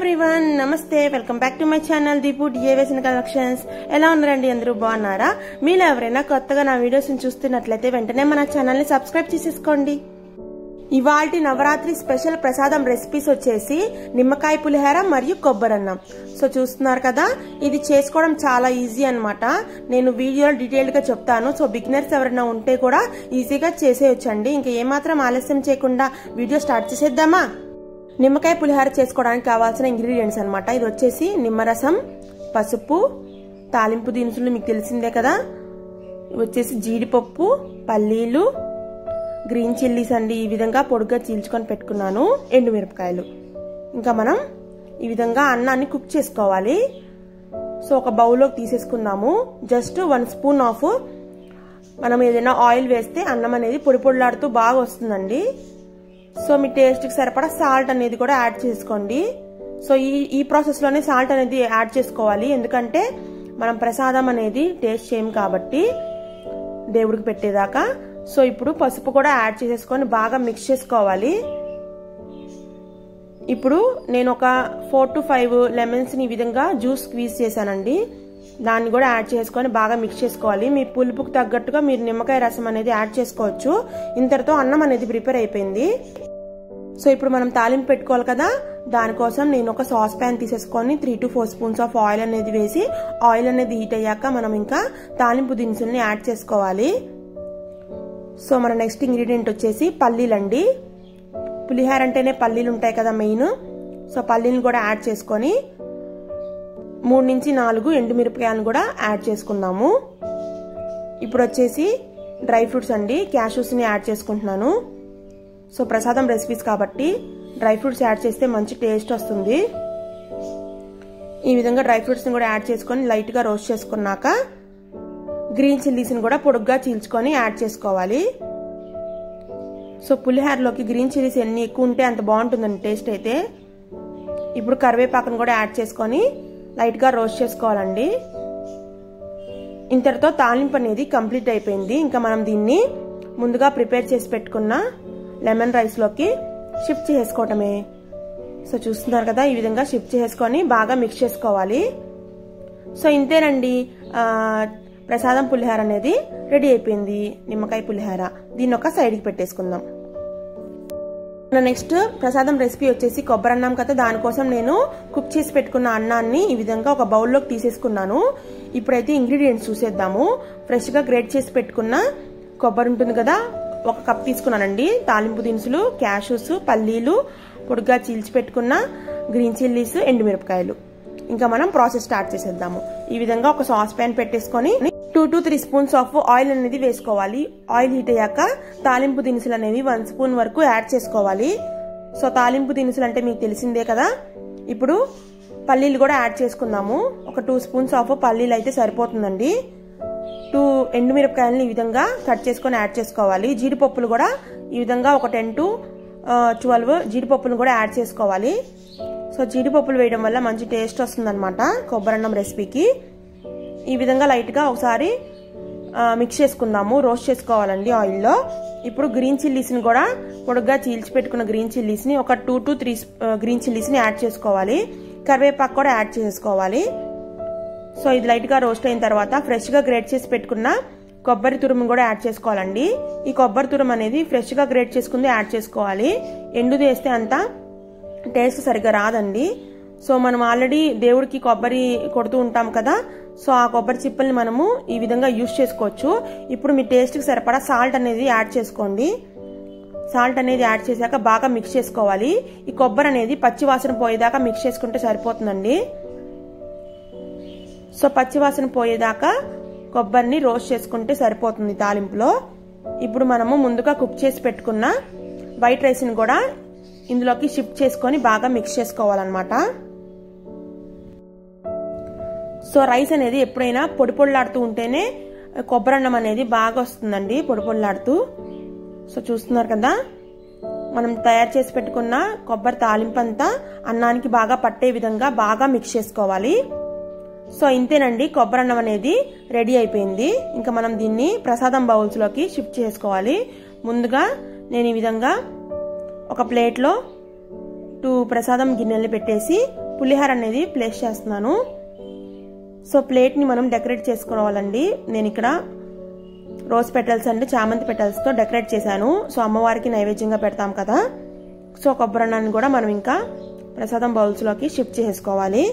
everyone నమస్తే welcome back to my channel Deepu డిఏవేసిన collections ఎలా ఉన్నారండి అందరూ బాగున్నారా మీలో ఎవరైనా కొత్తగా నా వీడియోస్ చూస్తున్నట్లయితే వెంటనే మన ఛానల్ ని సబ్స్క్రైబ్ చేసేసుకోండి ఇవాల్టి నవరాత్రి స్పెషల్ ప్రసాదం రెసిపీస్ వచ్చేసి నిమ్మకాయ పులిహోర మరియు కొబ్బరన్నం సో చూస్తున్నారు కదా ఇది చేసుకోవడం చాలా ఈజీ అన్నమాట నేను వీడియోలో డీటెయిల్డ్ గా చెప్తాను సో బిగినర్స్ ఎవరైనా ఉంటే కూడా ఈజీగా చేసేయొచ్చండి ఇంకా ఏమాత్రం ఆలస్యం చేయకుండా వీడియో స్టార్ట్ చేసేద్దామా నిమ్మకాయ పులిహోర చేసుకోవడానికి కావాల్సిన ఇంగ్రీడియంట్స్ అనమాట ఇది వచ్చేసి నిమ్మరసం పసుపు తాలింపు దినుసులు మీకు తెలిసిందే కదా ఇవి వచ్చేసి జీడిపప్పు పల్లీలు గ్రీన్ చిల్లీస్ అండి ఈ విధంగా పొడుగ్గా చీల్చుకొని పెట్టుకున్నాను ఎండుమిరపకాయలు ఇంకా మనం ఈ విధంగా అన్నాన్ని కుక్ చేసుకోవాలి సో ఒక బౌల్లోకి తీసేసుకుందాము జస్ట్ వన్ స్పూన్ ఆఫ్ మనం ఏదైనా ఆయిల్ వేస్తే అన్నం అనేది పొడి పొడిలాడుతూ బాగా వస్తుందండి సో మీ టేస్ట్కి సరిపడా సాల్ట్ అనేది కూడా యాడ్ చేసుకోండి సో ఈ ఈ ప్రాసెస్లోనే సాల్ట్ అనేది యాడ్ చేసుకోవాలి ఎందుకంటే మనం ప్రసాదం అనేది టేస్ట్ చేయం కాబట్టి దేవుడికి పెట్టేదాకా సో ఇప్పుడు పసుపు కూడా యాడ్ చేసేసుకొని బాగా మిక్స్ చేసుకోవాలి ఇప్పుడు నేను ఒక ఫోర్ టు ఫైవ్ లెమన్స్ని ఈ విధంగా జ్యూస్ స్క్వీజ్ చేశానండి దాన్ని కూడా యాడ్ చేసుకొని బాగా మిక్స్ చేసుకోవాలి మీ పులుపుకు తగ్గట్టుగా మీరు నిమ్మకాయ రసం అనేది యాడ్ చేసుకోవచ్చు ఇంతటితో అన్నం అనేది ప్రిపేర్ అయిపోయింది సో ఇప్పుడు మనం తాలింపు పెట్టుకోవాలి కదా దానికోసం నేను ఒక సాస్ ప్యాన్ తీసేసుకొని three to four spoons of oil అనేది వేసి ఆయిల్ అనేది హీట్ అయ్యాక మనం ఇంకా తాలింపు దినుసుల్ని యాడ్ చేసుకోవాలి సో మన నెక్స్ట్ ఇంగ్రీడియంట్ వచ్చేసి పల్లీలండి పులిహార అంటేనే పల్లీలు ఉంటాయి కదా మెయిన్ సో పల్లీలను కూడా యాడ్ చేసుకొని మూడు నుంచి నాలుగు ఎండుమిరపకాయలను కూడా యాడ్ చేసుకుందాము ఇప్పుడు వచ్చేసి డ్రై ఫ్రూట్స్ అండి క్యాషూస్ని యాడ్ చేసుకుంటున్నాను సో ప్రసాదం రెసిపీస్ కాబట్టి డ్రై ఫ్రూట్స్ యాడ్ చేస్తే మంచి టేస్ట్ వస్తుంది ఈ విధంగా డ్రై ఫ్రూట్స్ని కూడా యాడ్ చేసుకొని లైట్గా రోస్ట్ చేసుకున్నాక గ్రీన్ చిల్లీస్ని కూడా పొడుగ్గా చీల్చుకొని యాడ్ చేసుకోవాలి సో పులిహోరలోకి గ్రీన్ చిల్లీస్ ఎన్ని ఎక్కువ ఉంటే అంత బాగుంటుందండి టేస్ట్ అయితే ఇప్పుడు కరివేపాకును కూడా యాడ్ చేసుకొని లైట్గా రోస్ట్ చేసుకోవాలండి ఇంతటితో తాలింపు అనేది కంప్లీట్ అయిపోయింది ఇంకా మనం దీన్ని ముందుగా ప్రిపేర్ చేసి పెట్టుకున్న లెమన్ రైస్లోకి షిఫ్ట్ చేసుకోవటమే సో చూస్తున్నారు కదా ఈ విధంగా షిఫ్ట్ చేసుకొని బాగా మిక్స్ చేసుకోవాలి సో ఇంతేనండి ప్రసాదం పులిహార అనేది రెడీ అయిపోయింది నిమ్మకాయ పులిహార దీన్ని ఒక సైడ్కి పెట్టేసుకుందాం నెక్స్ట్ ప్రసాదం రెసిపీ వచ్చేసి కొబ్బరి అన్నం కదా దానికోసం నేను కుక్ చేసి పెట్టుకున్న అన్నాన్ని ఈ విధంగా ఒక బౌల్లోకి తీసేసుకున్నాను ఇప్పుడైతే ఇంగ్రీడియంట్స్ చూసేద్దాము ఫ్రెష్గా గ్రేట్ చేసి పెట్టుకున్న కొబ్బరి ఉంటుంది కదా ఒక కప్ తీసుకున్నానండి తాలింపు దినుసులు క్యాషూస్ పల్లీలు పొడిగా చీల్చి పెట్టుకున్న గ్రీన్ చిల్లీస్ ఎండుమిరపకాయలు ఇంకా మనం ప్రాసెస్ స్టార్ట్ చేసేద్దాము ఈ విధంగా ఒక సాస్ ప్యాన్ పెట్టేసుకొని two to three spoons of oil అనేది వేసుకోవాలి ఆయిల్ హీట్ అయ్యాక తాలింపు దినుసులు అనేవి వన్ స్పూన్ వరకు యాడ్ చేసుకోవాలి సో తాలింపు దినుసులు అంటే మీకు తెలిసిందే కదా ఇప్పుడు పల్లీలు కూడా యాడ్ చేసుకుందాము ఒక టూ స్పూన్స్ ఆఫ్ పల్లీలు అయితే సరిపోతుందండి టూ ఎండుమిరపకాయలని ఈ విధంగా కట్ చేసుకొని యాడ్ చేసుకోవాలి జీడిపప్పులు కూడా ఈ విధంగా ఒక టెన్ టు ట్వెల్వ్ జీడిపప్పులను కూడా యాడ్ చేసుకోవాలి సో జీడిపప్పులు వేయడం వల్ల మంచి టేస్ట్ వస్తుందన్నమాట కొబ్బరన్నం రెసిపీకి ఈ విధంగా లైట్గా ఒకసారి మిక్స్ చేసుకుందాము రోస్ట్ చేసుకోవాలండి ఆయిల్లో ఇప్పుడు గ్రీన్ చిల్లీస్ని కూడా పొడుగ్గా చీల్చి పెట్టుకున్న గ్రీన్ చిల్లీస్ని ఒక టూ టు త్రీ గ్రీన్ చిల్లీస్ని యాడ్ చేసుకోవాలి కరివేపాకు కూడా యాడ్ చేసుకోవాలి సో ఇది లైట్గా రోస్ట్ అయిన తర్వాత ఫ్రెష్గా గ్రేట్ చేసి పెట్టుకున్న కొబ్బరి తురుము కూడా యాడ్ చేసుకోవాలండి ఈ కొబ్బరి తురుము అనేది ఫ్రెష్గా గ్రేట్ చేసుకుంది యాడ్ చేసుకోవాలి ఎండు వేస్తే అంతా టేస్ట్ సరిగ్గా రాదండి సో మనం ఆల్రెడీ దేవుడికి కొబ్బరి కొడుతూ ఉంటాం కదా సో ఆ కొబ్బరి చిప్పల్ని మనము ఈ విధంగా యూజ్ చేసుకోవచ్చు ఇప్పుడు మీ టేస్ట్కి సరిపడా సాల్ట్ అనేది యాడ్ చేసుకోండి సాల్ట్ అనేది యాడ్ చేశాక బాగా మిక్స్ చేసుకోవాలి ఈ కొబ్బరి అనేది పచ్చి వాసన పోయేదాకా మిక్స్ చేసుకుంటే సరిపోతుందండి సో పచ్చివాసన పోయేదాకా కొబ్బరిని రోస్ట్ చేసుకుంటే సరిపోతుంది తాలింపులో ఇప్పుడు మనము ముందుగా కుక్ చేసి పెట్టుకున్న వైట్ రైస్ని కూడా ఇందులోకి షిఫ్ట్ చేసుకొని బాగా మిక్స్ చేసుకోవాలన్నమాట సో రైస్ అనేది ఎప్పుడైనా పొడి పొడిలాడుతూ ఉంటేనే కొబ్బరన్నం అనేది బాగా వస్తుందండి పొడి పొడిలాడుతూ సో చూస్తున్నారు కదా మనం తయారు చేసి పెట్టుకున్న కొబ్బరి తాలింపు అంతా అన్నానికి బాగా పట్టే విధంగా బాగా మిక్స్ చేసుకోవాలి సో ఇంతేనండి కొబ్బరి అన్నం అనేది రెడీ అయిపోయింది ఇంకా మనం దీన్ని ప్రసాదం బౌల్స్లోకి షిఫ్ట్ చేసుకోవాలి ముందుగా నేను ఈ విధంగా ఒక ప్లేట్లో టూ ప్రసాదం గిన్నెలు పెట్టేసి పులిహార అనేది ప్లేస్ చేస్తున్నాను సో ప్లేట్ని మనం డెకరేట్ చేసుకోవాలండి నేను ఇక్కడ రోజ్ పెటల్స్ అండ్ చామంతి పెటల్స్తో డెకరేట్ చేశాను సో అమ్మవారికి నైవేద్యంగా పెడతాం కదా సో కొబ్బరన్నాన్ని కూడా మనం ఇంకా ప్రసాదం బౌల్స్లోకి షిఫ్ట్ చేసుకోవాలి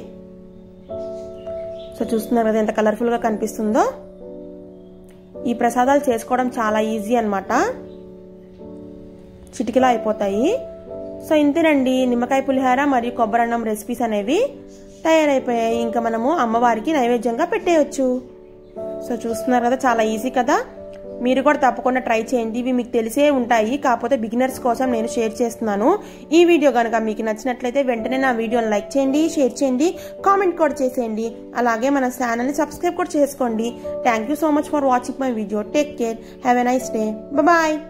సో చూస్తున్నారు కదా ఎంత కలర్ఫుల్గా కనిపిస్తుందో ఈ ప్రసాదాలు చేసుకోవడం చాలా ఈజీ అనమాట చిటికలా అయిపోతాయి సో ఇంతేనండి నిమ్మకాయ పులిహార మరియు కొబ్బరన్నం రెసిపీస్ అనేవి తయారైపోయాయి ఇంకా మనము అమ్మవారికి నైవేద్యంగా పెట్టేయచ్చు సో చూస్తున్నారు కదా చాలా ఈజీ కదా మీరు కూడా తప్పకుండా ట్రై చేయండి ఇవి మీకు తెలిసే ఉంటాయి కాకపోతే బిగినర్స్ కోసం నేను షేర్ చేస్తున్నాను ఈ వీడియో కనుక మీకు నచ్చినట్లయితే వెంటనే నా వీడియోని లైక్ చేయండి షేర్ చేయండి కామెంట్ కూడా చేసేయండి అలాగే మన ఛానల్ని సబ్స్క్రైబ్ కూడా చేసుకోండి thank you so much for watching my video take care have a nice day bye